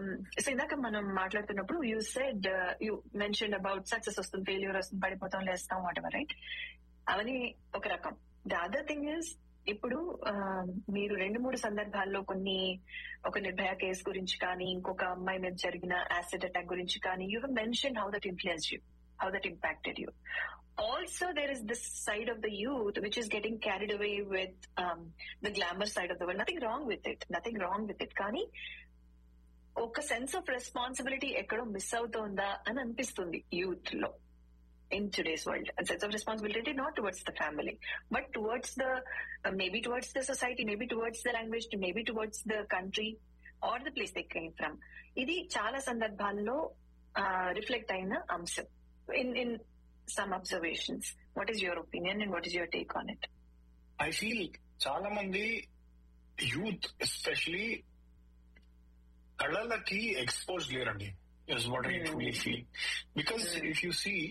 So ఇందాక మనం మాట్లాడుతున్నప్పుడు you said you mention about success వస్తుంది ఫెయిల్యూర్ వస్తుంది పడిపోతాం లేస్తాం వాట్ ఎవర్ రైట్ అవన్నీ ఒక రకం ద అదర్ థింగ్ ఇస్ ఇప్పుడు ఆ, మీరు రెండు మూడు సందర్భాల్లో కొన్ని ఒక నిర్భయ కేసు గురించి కానీ ఇంకొక అమ్మాయి మీద జరిగిన యాసిడ్ అటాక్ గురించి కానీ you mention how that influence you how that impacted you also there is this side of the youth which is getting carried away with the glamour side of the world nothing wrong with it nothing wrong with it కానీ ఒక sense of responsibility ఎక్కడో miss అవుతోందా అని అనిపిస్తుంది youth లో in today's world sense of responsibility not towards the family but towards the maybe towards the society maybe towards the language maybe towards the country or the place they came from ఇది చాలా సందర్భాల్లో reflect అయిన అంశం in in some observations what is your opinion and what is your take on it I feel చాలా మంది youth especially కళలకి expose లేరండి is what I Hmm. Truly feel because Hmm. If you see